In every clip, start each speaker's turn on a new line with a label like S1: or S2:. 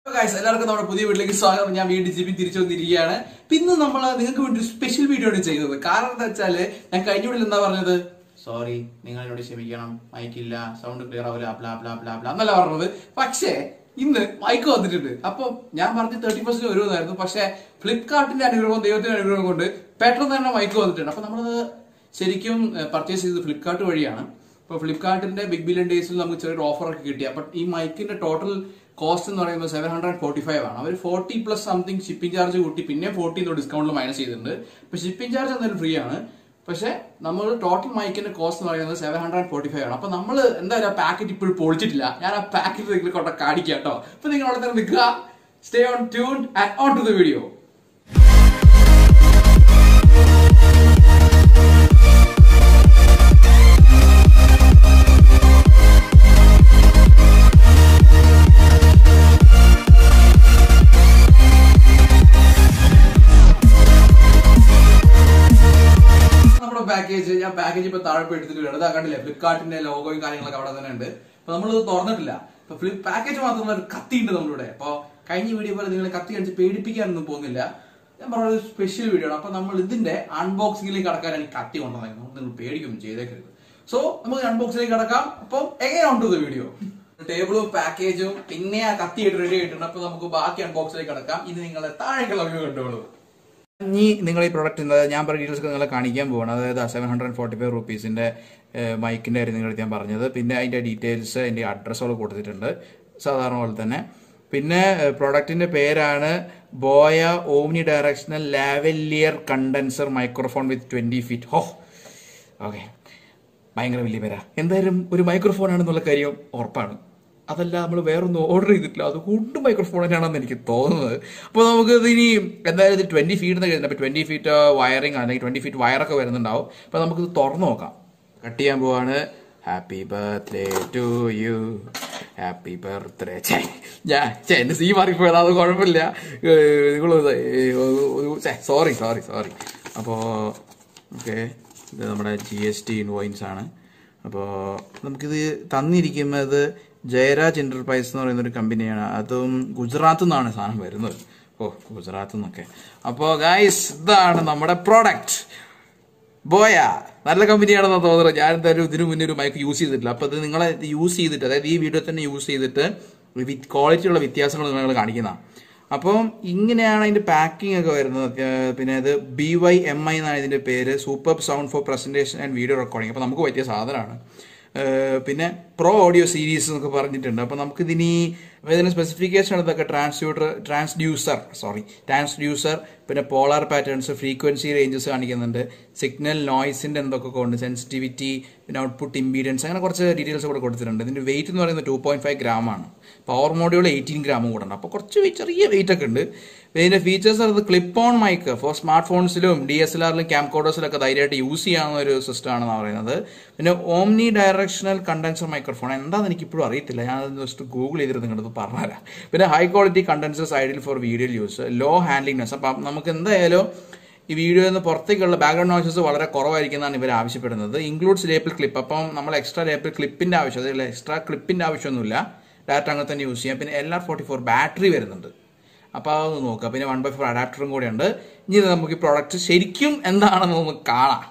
S1: guys എല്ലാവർക്കും നമ്മുടെ പുതിയ വീട്ടിലേക്ക് സ്വാഗതം ഞാൻ വീണ്ടും ജിബിൻ തിരിച്ചു വന്നിരിക്കുകയാണ് പിന്നെ നമ്മൾ നിങ്ങൾക്ക് വേണ്ടി ഒരു സ്പെഷ്യൽ വീഡിയോ ആണ് ചെയ്യുന്നത് കാരണം എന്താ വെച്ചാല് ഞാൻ കഴിഞ്ഞ വീട്ടിൽ എന്താ പറഞ്ഞത് സോറി നിങ്ങൾ എന്നോട് ക്ഷമിക്കണം മൈക്കില്ല സൗണ്ട് ക്ലിയർ ആവില്ല ബ്ലാ ബ്ലാ ബ്ലാ ബ്ലാ എന്നല്ല പറഞ്ഞത് പക്ഷേ ഇന്ന് മൈക്ക് വന്നിട്ടുണ്ട് അപ്പൊ ഞാൻ പറഞ്ഞ തേർട്ടി പെർസെന്റ് വരുമെന്നായിരുന്നു പക്ഷേ ഫ്ലിപ്കാർട്ടിന്റെ അനുഗ്രഹവും ദൈവത്തിന്റെ അനുഗ്രഹം കൊണ്ട് പെട്ടെന്ന് തന്നെ മൈക്ക് വന്നിട്ടുണ്ട് അപ്പൊ നമ്മളത് ശരിക്കും പർച്ചേസ് ചെയ്തത് ഫ്ലിപ്കാർട്ട് വഴിയാണ് ഇപ്പോൾ ഫ്ലിപ്കാർട്ടിന്റെ ബിഗ് ബില്യൺ ഡേയ്സിൽ നമുക്ക് ചെറിയൊരു ഓഫർ ഒക്കെ കിട്ടി അപ്പൊ ഈ മൈക്കിന്റെ ടോട്ടൽ കോസ്റ്റ് എന്ന് പറയുമ്പോൾ സെവൻ ഹൺഡ്രഡ് ഫോർട്ടി ഫൈവ് ആണ് അവർ forty plus something shipping charge കൂട്ടി പിന്നെ ഫോർട്ടി ഡിസ്കൗണ്ടിൽ മൈനസ് ചെയ്തിട്ടുണ്ട് അപ്പൊ ഷിപ്പിംഗ് ചാർജ് എന്തായാലും ഫ്രീ ആണ് പക്ഷെ നമ്മൾ ടോട്ടൽ മൈക്കിന്റെ കോസ്റ്റ് എന്ന് പറയുന്നത് സെവൻ ഹൺഡ്രഡ് ഫോർട്ടി ഫൈവ് ആണ് അപ്പൊ നമ്മൾ എന്തായാലും ആ പാക്കറ്റ് ഇപ്പോഴും പൊളിച്ചിട്ടില്ല ഞാൻ ആ പാക്കറ്റ് നിങ്ങൾ കൊണ്ട കാണിക്കാം കേട്ടോ അപ്പൊ നിങ്ങൾ അവിടെ തന്നെ നിൽക്കുക stay on tune and on to the video നമ്മുടെ പാക്കേജ് ഞാൻ പാക്കേജ് ഇപ്പൊ താഴെ പോയി എടുത്തിട്ട് വരും അതാ കണ്ടില്ലേ ഫ്ലിപ്കാർട്ടിന്റെ ലോഗോയും കാര്യങ്ങളൊക്കെ അവിടെ തന്നെ ഉണ്ട് അപ്പൊ നമ്മളിത് തുറന്നിട്ടില്ല അപ്പൊ ഫ്ലിപ്പ് പാക്കേജ് മാത്രമല്ല ഒരു കത്തി ഉണ്ട് നമ്മളിവിടെ അപ്പൊ കഴിഞ്ഞ വീഡിയോ പോലെ നിങ്ങൾ കത്തി കാണിച്ച് പേടിപ്പിക്കാനൊന്നും പോകുന്നില്ല ഞാൻ പറഞ്ഞ ഒരു സ്പെഷ്യൽ വീഡിയോ ആണ് അപ്പൊ നമ്മൾ ഇതിന്റെ അൺബോക്സിംഗിലേക്ക് കടക്കാനാണ് ഈ കത്തി കൊണ്ടുവന്നത് നിങ്ങൾ പേടിക്കൊന്നും ചെയ്തേക്കരുത് സോ നമുക്ക് അൺബോക്സിലേക്ക് കടക്കാം അപ്പം എങ്ങനെ ഉണ്ട് വീഡിയോ ടേബിളും പാക്കേജും പിന്നെ ആ കത്തി ആയിട്ട് റെഡി ആയിട്ടുണ്ട് അപ്പൊ നമുക്ക് ബാക്കി അൺബോക്സിലേക്ക് കടക്കാം ഇത് നിങ്ങളെ താഴേക്കുള്ള വ്യൂ കണ്ടോളൂ ഇനി നിങ്ങൾ ഈ പ്രോഡക്റ്റ് ഞാൻ പറഞ്ഞ ഡീറ്റെയിൽസ് നിങ്ങളെ കാണിക്കാൻ പോവാണ് അതായത് സെവൻ ഹൺഡ്രഡ് ഫോർട്ടി ഫൈവ് റുപ്പീസിന്റെ മൈക്കിന്റെ കാര്യം നിങ്ങളുടെ ഞാൻ പറഞ്ഞത് പിന്നെ അതിന്റെ ഡീറ്റെയിൽസ് അതിന്റെ അഡ്രസ്സോട് കൊടുത്തിട്ടുണ്ട് സാധാരണ പോലെ തന്നെ പിന്നെ പ്രോഡക്റ്റിന്റെ പേരാണ് Boya omni directional lavalier condenser microphone with twenty feet ഹോ ഓക്കെ ഭയങ്കര വലിയ പേരാ എന്തായാലും ഒരു മൈക്രോഫോൺ ആണെന്നുള്ള കാര്യം ഉറപ്പാണ് അതല്ല നമ്മൾ വേറൊന്നും ഓർഡർ ചെയ്തിട്ടില്ല അതുകൊണ്ട് മൈക്രോഫോൺ തന്നെയാണെന്ന് എനിക്ക് തോന്നുന്നത് അപ്പോൾ നമുക്ക് ഇത് ഇനി എന്തായാലും ഇത് ട്വന്റി ഫീറ്റ് എന്ന് കരുതുന്നത് അപ്പോൾ ട്വന്റി ഫീറ്റ് വയറിംഗ് അല്ലെങ്കിൽ ട്വന്റി ഫീറ്റ് വയറൊക്കെ വരുന്നുണ്ടാവും അപ്പോൾ നമുക്കിത് തുറന്നു നോക്കാം കട്ട് ചെയ്യാൻ പോവാണ് happy birthday to you happy birthday ഞാൻ ചേ എന്റെ സീ മാറിപ്പോയത് അത് കുഴപ്പമില്ല നിങ്ങൾ സോറി സോറി സോറി അപ്പോൾ ഓക്കെ ഇത് നമ്മുടെ ജി എസ് ടി ഇൻവോയിൻസ് ആണ് അപ്പോൾ നമുക്കിത് തന്നിരിക്കുന്നത് ജയരാജ് എന്റർപ്രൈസ് എന്ന് പറയുന്ന ഒരു കമ്പനിയാണ് അതും ഗുജറാത്തിൽ നിന്നാണ് സാധനം വരുന്നത് ഓ ഗുജറാത്തിൽ നിന്നൊക്കെ അപ്പോൾ ഗായ്സ് ഇതാണ് നമ്മുടെ പ്രോഡക്റ്റ് ബോയ നല്ല കമ്പനിയാണെന്ന് തോന്നുന്നത് ഞാൻ എന്തായാലും ഇതിനു മുന്നേ ഒരു മൈക്ക് യൂസ് ചെയ്തിട്ടില്ല അപ്പൊ ഇത് നിങ്ങളെ യൂസ് ചെയ്തിട്ട് അതായത് ഈ വീഡിയോ തന്നെ യൂസ് ചെയ്തിട്ട് ക്വാളിറ്റിയുള്ള വ്യത്യാസങ്ങൾ നിങ്ങൾ കാണിക്കുന്ന അപ്പം ഇങ്ങനെയാണ് അതിന്റെ പാക്കിംഗ് ഒക്കെ വരുന്നത് പിന്നെ ഇത് ബി വൈ എം ഐ എന്നാണ് ഇതിന്റെ പേര് super sound for presentation and video recording അപ്പൊ നമുക്ക് പറ്റിയ സാധനമാണ് പിന്നെ പ്രോ ഓഡിയോ സീരീസ് എന്നൊക്കെ പറഞ്ഞിട്ടുണ്ട് അപ്പൊ നമുക്ക് ഇതിനി ഇതിന്റെ സ്പെസിഫിക്കേഷൻ ഇതൊക്കെ ട്രാൻസ്ഡ്യൂട്ടർ ട്രാൻസ്ഡ്യൂസർ സോറി ട്രാൻസ്ഡ്യൂസർ പിന്നെ പോളാർ പാറ്റേൺസ് ഫ്രീക്വൻസി റേഞ്ചസ് കാണിക്കുന്നുണ്ട് സിഗ്നൽ നോയ്സിന്റെ എന്തൊക്കെ കൊണ്ട് സെൻസിറ്റിവിറ്റി പിന്നെ ഔട്ട്പുട്ട് ഇമ്പീഡിയൻസ് അങ്ങനെ കുറച്ച് ഡീറ്റെയിൽസ് കൂടെ കൊടുത്തിട്ടുണ്ട് ഇതിന്റെ വെയിറ്റ് എന്ന് പറയുന്നത് ടു പോയിന്റ് ഫൈവ് ഗ്രാം ആണ് പവർ മോഡ്യൂൾ എയ്റ്റീൻ ഗ്രാമും കൂടെ ഉണ്ട് അപ്പോൾ കുറച്ച് ചെറിയ വെയിറ്റ് ഒക്കെ ഉണ്ട് ഇതിന്റെ ഫീച്ചേഴ്സ് അത് clip on mic for smart ഫോൺസിലും ഡി എസ് എൽ ആറിലും ക്യാം കോഡേഴ്സിലൊക്കെ ധൈര്യമായിട്ട് യൂസ് ചെയ്യാവുന്ന ഒരു സിസ്റ്റം ആണെന്ന് പറയുന്നത് പിന്നെ ഓംനി ഡയറക്ഷണൽ കണ്ടൻസർ മൈക്രോഫോൺ എന്താണെന്ന് എനിക്ക് ഇപ്പോഴും അറിയത്തില്ല ഞാൻ ജസ്റ്റ് ഗൂഗിൾ ചെയ്തിട്ട് നിങ്ങളത് പറഞ്ഞുതരാം പിന്നെ high quality condensers ideal for video use low handling noise അപ്പം നമുക്ക് എന്തായാലും ഈ വീഡിയോയിൽ നിന്ന് പുറത്തേക്കുള്ള ബാക്ക്ഗ്രൗണ്ട് നോയ്സസ് വളരെ കുറവായിരിക്കുന്നതാണ് ഇവർ ആവശ്യപ്പെടുന്നത് ഇൻക്ലൂഡ്സ് ലേപ്പിൾ ക്ലിപ്പ് അപ്പം നമ്മൾ എക്സ്ട്രാ ലേപ്പിൾ ക്ലിപ്പിന്റെ ആവശ്യം അതിൽ എക്സ്ട്രാ ക്ലിപ്പിന്റെ ആവശ്യമൊന്നുമില്ല ഡയറക്റ്റ് അങ്ങനെ തന്നെ യൂസ് ചെയ്യാം പിന്നെ L R forty four battery വരുന്നുണ്ട് അപ്പോൾ അതൊന്ന് നോക്കുക പിന്നെ വൺ ബൈ ഫോർ അഡാപ്റ്ററും കൂടെ ഉണ്ട് ഇനി നമുക്ക് ഈ പ്രോഡക്റ്റ് ശരിക്കും എന്താണെന്ന് ഒന്ന് കാണാം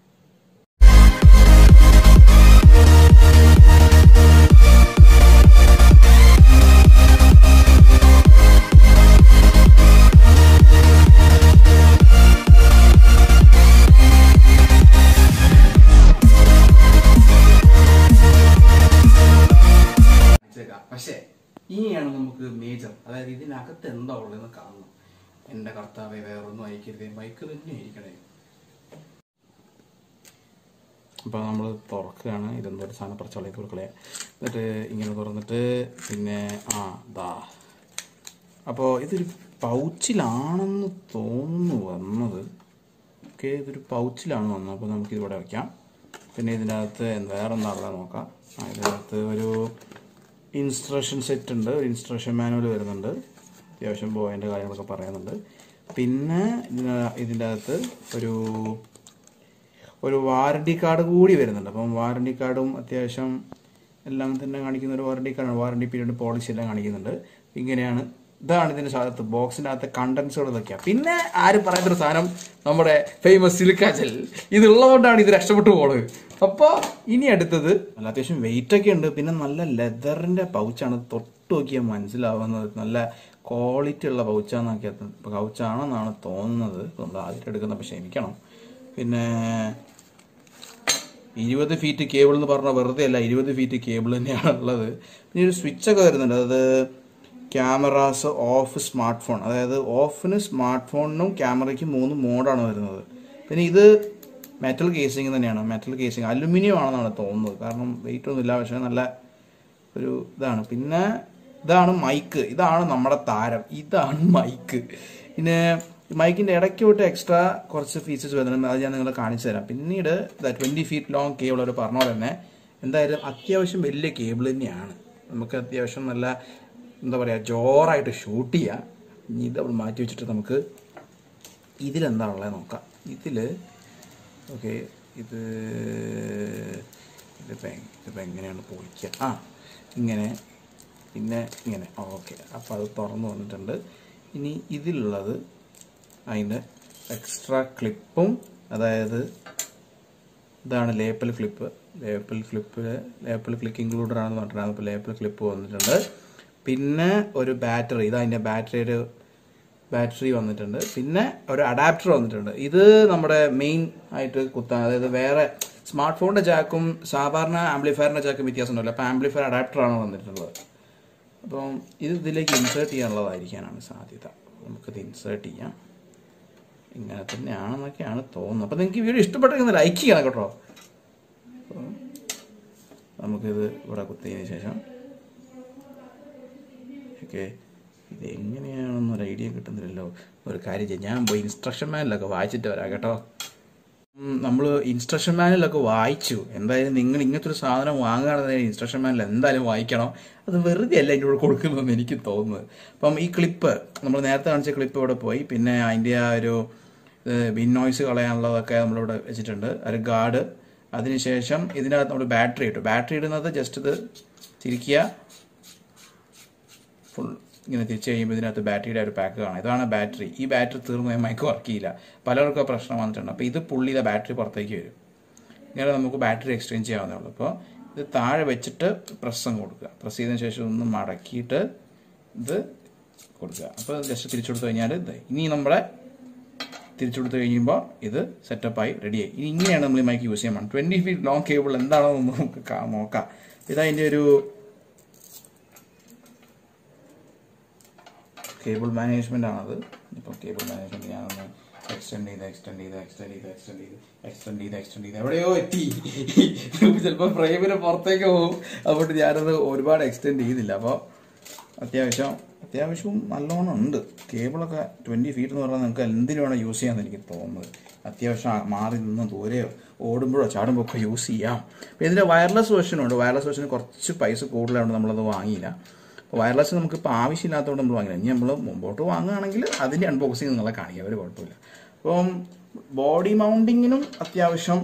S1: പക്ഷേ ഇനിയാണ് നമുക്ക് മേജർ അതായത് ഇതിനകത്ത് എന്താ ഉള്ളതെന്ന് കാണണം എന്റെ കർത്താവെ വേറൊന്നും അയക്കരുതേ മൈക്ക് തന്നെ ഇരിക്കണേ അപ്പോൾ നമ്മൾ തുറക്കുകയാണ് ഇതെന്തോ ഒരു സാധനം പറിച്ചോളേക്ക് കൊടുക്കളെ എന്നിട്ട് ഇങ്ങനെ തുറന്നിട്ട് പിന്നെ ആ ദാ അപ്പോൾ ഇതൊരു പൗച്ചിലാണെന്ന് തോന്നുന്നു വന്നത് ഓക്കെ ഇതൊരു പൗച്ചിലാണ് വന്നത് അപ്പോൾ നമുക്ക് ഇതിവിടെ വയ്ക്കാം പിന്നെ ഇതിൻ്റെ അകത്ത് വേറെ എന്താ ഉള്ളത് നോക്കാം ആ ഇതിനകത്ത് ഒരു ഇൻസ്ട്രക്ഷൻ സെറ്റ് ഉണ്ട് ഒരു ഇൻസ്ട്രക്ഷൻ മാനുവൽ വരുന്നുണ്ട് അത്യാവശ്യം പോയിൻ്റെ കാര്യങ്ങളൊക്കെ പറയുന്നുണ്ട് പിന്നെ ഇതിന് ഇതിൻ്റെ അകത്ത് ഒരു ഒരു വാറണ്ടി കാർഡ് കൂടി വരുന്നുണ്ട് അപ്പം വാറണ്ടി കാർഡും അത്യാവശ്യം എല്ലാം തന്നെ കാണിക്കുന്ന ഒരു വാറണ്ടി കാർഡാണ് വാറണ്ടി പീരീഡ് പോളിസി എല്ലാം കാണിക്കുന്നുണ്ട് ഇങ്ങനെയാണ് ഇതാണ് ഇതിന്റെ അകത്ത് ബോക്സിനകത്ത് കണ്ടൻസുകൾ ഇതൊക്കെയാണ് പിന്നെ ആരും പറയാത്തൊരു സാധനം നമ്മുടെ ഫേമസ് സിലിക്ക ജെൽ ഇതുള്ളതുകൊണ്ടാണ് ഇത് രക്ഷപ്പെട്ടു പോണത് അപ്പോൾ ഇനി അടുത്തത് നല്ല അത്യാവശ്യം വെയിറ്റ് ഒക്കെ ഉണ്ട് പിന്നെ നല്ല ലെതറിന്റെ പൗച്ചാണ് തൊട്ട് നോക്കിയാൽ മനസ്സിലാവുന്നത് നല്ല ക്വാളിറ്റി ഉള്ള പൗച്ചാന്നൊക്കെ പൗച്ചാണെന്നാണ് തോന്നുന്നത് നമ്മൾ ആദ്യം എടുക്കുന്ന ക്ഷമിക്കണം പിന്നെ ഇരുപത് ഫീറ്റ് കേബിൾ എന്ന് പറഞ്ഞാൽ വെറുതെ അല്ല ഇരുപത് ഫീറ്റ് കേബിൾ തന്നെയാണ് ഉള്ളത് പിന്നെ ഒരു സ്വിച്ച് ഒക്കെ വരുന്നുണ്ട് അതായത് ക്യാമറാസ് ഓഫ് സ്മാർട്ട് ഫോൺ അതായത് ഓഫിന് സ്മാർട്ട് ഫോണിനും ക്യാമറയ്ക്കും മൂന്ന് മോഡാണ് വരുന്നത് പിന്നെ ഇത് മെറ്റൽ കേസിങ് തന്നെയാണ് മെറ്റൽ കേസിങ് അലുമിനിയം ആണെന്നാണ് തോന്നുന്നത് കാരണം വെയിറ്റ് ഒന്നും ഇല്ല പക്ഷേ നല്ല ഒരു ഇതാണ് പിന്നെ ഇതാണ് മൈക്ക് ഇതാണ് നമ്മുടെ താരം ഇതാണ് മൈക്ക് പിന്നെ മൈക്കിന്റെ ഇടയ്ക്കോട്ട് എക്സ്ട്രാ കുറച്ച് ഫീച്ചേഴ്സ് വരുന്നുണ്ട് അത് ഞാൻ നിങ്ങളെ കാണിച്ചു തരാം പിന്നീട് ട്വന്റി ഫീറ്റ് ലോങ് കേബിൾ അവർ പറഞ്ഞ പോലെ തന്നെ എന്തായാലും അത്യാവശ്യം വലിയ കേബിൾ തന്നെയാണ് നമുക്ക് അത്യാവശ്യം നല്ല എന്താ പറയുക ജോറായിട്ട് ഷൂട്ട് ചെയ്യാം ഇനി ഇത് അവിടെ മാറ്റി വെച്ചിട്ട് നമുക്ക് ഇതിലെന്താ ഉള്ളത് നോക്കാം ഇതിൽ ഓക്കെ ഇത് ഇതിപ്പോൾ ഇതിപ്പോൾ എങ്ങനെയാണ് പൊളിക്കുക ആ ഇങ്ങനെ പിന്നെ ഇങ്ങനെ ഓക്കെ അപ്പോൾ അത് തുറന്നു വന്നിട്ടുണ്ട് ഇനി ഇതിലുള്ളത് അതിൻ്റെ എക്സ്ട്രാ ക്ലിപ്പും അതായത് ഇതാണ് lapel clip lapel clip lapel click included ആണെന്ന് പറഞ്ഞിട്ടുണ്ടായിരുന്നു അപ്പോൾ ലേപ്പൽ ക്ലിപ്പ് വന്നിട്ടുണ്ട് പിന്നെ ഒരു ബാറ്ററി ഇത് അതിൻ്റെ ബാറ്ററിയുടെ ബാറ്ററി വന്നിട്ടുണ്ട് പിന്നെ ഒരു അഡാപ്റ്റർ വന്നിട്ടുണ്ട് ഇത് നമ്മുടെ മെയിൻ ആയിട്ട് കുത്താൻ അതായത് വേറെ സ്മാർട്ട് ഫോണിന്റെ ജാക്കും സാധാരണ ആംപ്ലിഫയറിന്റെ ജാക്കും വ്യത്യാസമുണ്ടല്ലോ അപ്പോൾ ആംപ്ലിഫയർ അഡാപ്റ്ററാണ് വന്നിട്ടുള്ളത് അപ്പം ഇത് ഇതിലേക്ക് ഇൻസേർട്ട് ചെയ്യാനുള്ളതായിരിക്കാനാണ് സാധ്യത നമുക്കിത് ഇൻസേർട്ട് ചെയ്യാം ഇങ്ങനെ തന്നെയാണെന്നൊക്കെയാണ് തോന്നുന്നത് അപ്പം നിങ്ങൾക്ക് ഈ വീഡിയോ ഇഷ്ടപ്പെട്ടെങ്കിൽ ലൈക്ക് ചെയ്യണം കേട്ടോ അപ്പം നമുക്കിത് ഇവിടെ കുത്തിയതിന് ശേഷം ഓക്കെ ഇത് എങ്ങനെയാണെന്നൊരു ഐഡിയ കിട്ടുന്നില്ലല്ലോ ഒരു കാര്യം ചെയ്യാം ഞാൻ പോയി ഇൻസ്ട്രക്ഷൻ മാനിലൊക്കെ വായിച്ചിട്ട് വരാം കേട്ടോ നമ്മൾ ഇൻസ്ട്രക്ഷൻ മാനിലൊക്കെ വായിച്ചു എന്തായാലും നിങ്ങൾ ഇങ്ങനത്തെ ഒരു സാധനം വാങ്ങുകയാണെന്നുണ്ടെങ്കിൽ ഇൻസ്ട്രക്ഷൻ മാനിൽ എന്തായാലും വായിക്കണം അത് വെറുതെ അല്ല എൻ്റെ കൂടെ കൊടുക്കുന്നതെന്ന് എനിക്ക് തോന്നുന്നത് അപ്പം ഈ ക്ലിപ്പ് നമ്മൾ നേരത്തെ കാണിച്ച ക്ലിപ്പ് ഇവിടെ പോയി പിന്നെ അതിൻ്റെ ആ ഒരു വിൻ നോയ്സ് കളയാനുള്ളതൊക്കെ നമ്മളിവിടെ വെച്ചിട്ടുണ്ട് ഒരു ഗാർഡ് അതിനുശേഷം ഇതിനകത്ത് നമ്മൾ ബാറ്ററി ഇട്ടു ബാറ്ററി ഇടുന്നത് ജസ്റ്റ് ഇത് തിരിക്കുക ഫുൾ ഇങ്ങനെ തിരിച്ചു കഴിയുമ്പോൾ ഇതിനകത്ത് ബാറ്ററിയുടെ ഒരു പാക്ക് കാണാം ഇതാണ് ബാറ്ററി ഈ ബാറ്ററി തീർന്നു പോയാൽ മൈക്ക് വർക്ക് ചെയ്യില്ല പലർക്കും ആ പ്രശ്നം വന്നിട്ടുണ്ട് അപ്പോൾ ഇത് പുള്ളിയുടെ ബാറ്ററി പുറത്തേക്ക് വരും ഇങ്ങനെ നമുക്ക് ബാറ്ററി എക്സ്ചേഞ്ച് ചെയ്യാവുന്നേ ഉള്ളൂ അപ്പോൾ ഇത് താഴെ വെച്ചിട്ട് പ്രസ്സം കൊടുക്കുക പ്രസ് ചെയ്തതിന് ശേഷം ഒന്ന് മടക്കിയിട്ട് ഇത് കൊടുക്കുക അപ്പോൾ ജസ്റ്റ് തിരിച്ചു കൊടുത്തു കഴിഞ്ഞാൽ ഇത് ഇനി നമ്മുടെ തിരിച്ചു കൊടുത്തു കഴിയുമ്പോൾ ഇത് സെറ്റപ്പായി റെഡിയായി ഇനി ഇങ്ങനെയാണ് നമ്മൾ ഈ മൈക്ക് യൂസ് ചെയ്യാൻ ട്വൻറ്റി ഫീറ്റ് ലോങ് കേബിൾ എന്താണെന്ന് നമുക്ക് കാ- നോക്കാം ഇതതിൻ്റെ ഒരു കേബിൾ മാനേജ്മെന്റ് ആണത് ഇപ്പോൾ കേബിൾ മാനേജ്മെന്റ് ഞാനൊന്ന് എക്സ്റ്റെൻഡ് ചെയ്ത് എക്സ്റ്റെൻഡ് ചെയ്ത് എക്സ്റ്റെൻഡ് ചെയ്ത് എക്സ്റ്റെൻഡ് ചെയ്ത് എക്സ്റ്റെൻഡ് ചെയ്ത് എക്സ്റ്റെൻഡ് ചെയ്ത് എവിടെയോ എത്തി ചിലപ്പോൾ ഫ്രെയിമിന് പുറത്തേക്ക് പോകും അതുകൊണ്ട് ഞാനത് ഒരുപാട് എക്സ്റ്റെൻഡ് ചെയ്തില്ല അപ്പോൾ അത്യാവശ്യം അത്യാവശ്യവും നല്ലോണം ഉണ്ട് കേബിളൊക്കെ ട്വൻറ്റി ഫീറ്റ് എന്ന് പറഞ്ഞാൽ നിങ്ങൾക്ക് എന്തിനു വേണം യൂസ് ചെയ്യാമെന്ന് എനിക്ക് തോന്നുന്നത് അത്യാവശ്യം ആ- മാറി നിന്ന് ദൂരെയോ ഓടുമ്പോഴോ ചാടുമ്പോഴോ ഒക്കെ യൂസ് ചെയ്യാം അപ്പോൾ ഇതിൻ്റെ വയർലെസ് വെർഷനുണ്ട് വയർലെസ് വെർഷന് കുറച്ച് പൈസ കൂടുതലായതുകൊണ്ട് നമ്മളത് വാങ്ങിയില്ല വയർലെസ് നമുക്ക് ഇപ്പോൾ ആവശ്യമില്ലാത്തതുകൊണ്ട് നമ്മൾ വാങ്ങില്ല ഇനി നമ്മൾ മുമ്പോട്ട് വാങ്ങുകയാണെങ്കിൽ അതിൻ്റെ അൺബോക്സിങ് നിങ്ങളെ കാണിക്കാം ഒരു കുഴപ്പമില്ല അപ്പം ബോഡി മൗണ്ടിങ്ങിനും അത്യാവശ്യം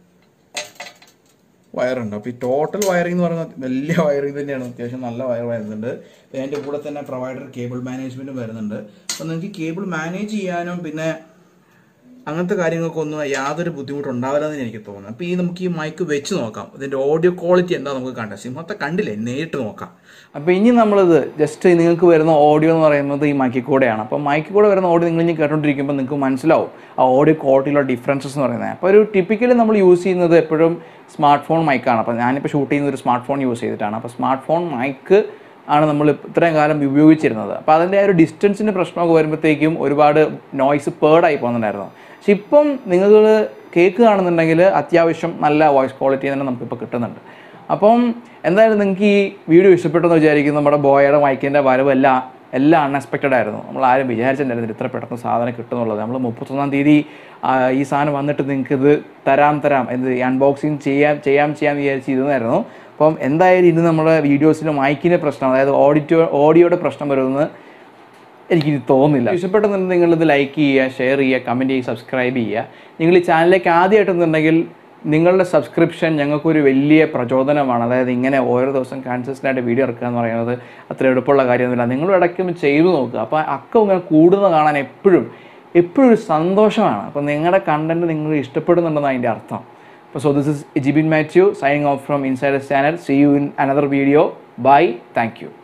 S1: വയറുണ്ട് അപ്പോൾ ഈ ടോട്ടൽ വയറിംഗ് എന്ന് പറയുന്നത് വലിയ വയറിംഗ് തന്നെയാണ് അത്യാവശ്യം നല്ല വയർ വരുന്നുണ്ട് പിന്നെ അതിൻ്റെ കൂടെ തന്നെ പ്രൊവൈഡർ കേബിൾ മാനേജ്മെൻറ്റും വരുന്നുണ്ട് അപ്പോൾ നിങ്ങൾക്ക് കേബിൾ മാനേജ് ചെയ്യാനും പിന്നെ അങ്ങനത്തെ കാര്യങ്ങൾക്കൊന്നും യാതൊരു ബുദ്ധിമുട്ടും ഉണ്ടാവില്ലെന്ന് എനിക്ക് തോന്നുന്നു അപ്പോൾ ഈ നമുക്ക് ഈ മൈക്ക് വെച്ച് നോക്കാം ഇതിൻ്റെ ഓഡിയോ ക്വാളിറ്റി എന്താ നമുക്ക് കണ്ടത് സിംഹത്തെ കണ്ടില്ലേ നേരിട്ട് നോക്കാം
S2: അപ്പോൾ ഇനി നമ്മളിത് ജസ്റ്റ് നിങ്ങൾക്ക് വരുന്ന ഓഡിയോ എന്ന് പറയുന്നത് ഈ മൈക്കിൽ കൂടെയാണ് അപ്പോൾ മൈക്കിൽ കൂടെ വരുന്ന ഓഡിയോ നിങ്ങൾ ഇനി കേട്ടോണ്ടിരിക്കുമ്പോൾ നിങ്ങൾക്ക് മനസ്സിലാവും ആ ഓഡിയോ ക്വാളിറ്റിയിലുള്ള ഡിഫറൻസസ് എന്ന് പറയുന്നത് അപ്പോൾ ഒരു ടിപ്പിക്കലി നമ്മൾ യൂസ് ചെയ്യുന്നത് എപ്പോഴും സ്മാർട്ട് ഫോൺ മൈക്കാണ് അപ്പോൾ ഞാനിപ്പോൾ ഷൂട്ട് ചെയ്യുന്ന ഒരു സ്മാർട്ട് ഫോൺ യൂസ് ചെയ്തിട്ടാണ് അപ്പോൾ സ്മാർട്ട് ഫോൺ മൈക്ക് ആണ് നമ്മൾ ഇത്രയും കാലം ഉപയോഗിച്ചിരുന്നത് അപ്പോൾ അതിൻ്റെ ആ ഒരു ഡിസ്റ്റൻസിൻ്റെ പ്രശ്നമൊക്കെ വരുമ്പോഴത്തേക്കും ഒരുപാട് നോയ്സ് പേർഡായി പോകുന്നുണ്ടായിരുന്നു പക്ഷെ ഇപ്പം നിങ്ങൾ കേൾക്കുകയാണെന്നുണ്ടെങ്കിൽ അത്യാവശ്യം നല്ല വോയിസ് ക്വാളിറ്റി തന്നെ നമുക്കിപ്പോൾ കിട്ടുന്നുണ്ട് അപ്പം എന്തായാലും നിങ്ങൾക്ക് ഈ വീഡിയോ ഇഷ്ടപ്പെട്ടെന്ന് വിചാരിക്കുന്നു നമ്മുടെ ബോയയുടെ മൈക്കിൻ്റെ വരവ് എല്ലാം എല്ലാം അൺഎക്സ്പെക്റ്റഡ് ആയിരുന്നു നമ്മൾ ആരും വിചാരിച്ചിട്ടുണ്ടായിരുന്നില്ല ഇത്ര പെട്ടെന്ന് സാധനം കിട്ടുന്നുള്ളത് നമ്മൾ മുപ്പത്തൊന്നാം തീയതി ആ, ഈ സാധനം വന്നിട്ട് നിങ്ങൾക്ക് ഇത് തരാം തരാം എന്ത് അൺബോക്സിങ് ചെയ്യാം ചെയ്യാം ചെയ്യാം വിചാരിച്ച് ഇരുന്നായിരുന്നു അപ്പം എന്തായാലും ഇന്ന് നമ്മുടെ വീഡിയോസിൽ മൈക്കിൻ്റെ പ്രശ്നം അതായത് ഓഡിറ്റോ ഓഡിയോയുടെ പ്രശ്നം വരുമെന്ന് എനിക്കിനി തോന്നുന്നില്ല ഇഷ്ടപ്പെട്ടെന്നുണ്ടെങ്കിൽ നിങ്ങളിത് ലൈക്ക് ചെയ്യുക ഷെയർ ചെയ്യുക കമൻറ്റ് ചെയ്യുക സബ്സ്ക്രൈബ് ചെയ്യുക നിങ്ങൾ ഈ ചാനലിലേക്ക് ആദ്യമായിട്ടെന്നുണ്ടെങ്കിൽ നിങ്ങളുടെ സബ്സ്ക്രിപ്ഷൻ ഞങ്ങൾക്കൊരു വലിയ പ്രചോദനമാണ് അതായത് ഇങ്ങനെ ഓരോ ദിവസം കൺസിസ്റ്റൻ്റ് ആയിട്ട് വീഡിയോ ഇറക്കുക എന്ന് പറയുന്നത് അത്ര എളുപ്പമുള്ള കാര്യമൊന്നുമില്ല നിങ്ങൾ ഇടയ്ക്കും ചെയ്തു നോക്കുക അപ്പോൾ അക്കം ഇങ്ങനെ കൂടുന്നത് കാണാൻ എപ്പോഴും എപ്പോഴും ഒരു സന്തോഷമാണ് അപ്പോൾ നിങ്ങളുടെ കണ്ടൻറ്റ് നിങ്ങൾ ഇഷ്ടപ്പെടുന്നുണ്ടെന്ന് അതിൻ്റെ അർത്ഥം അപ്പോൾ so this is Jibin Mathew signing off from Insider channel see you in another video bye thank U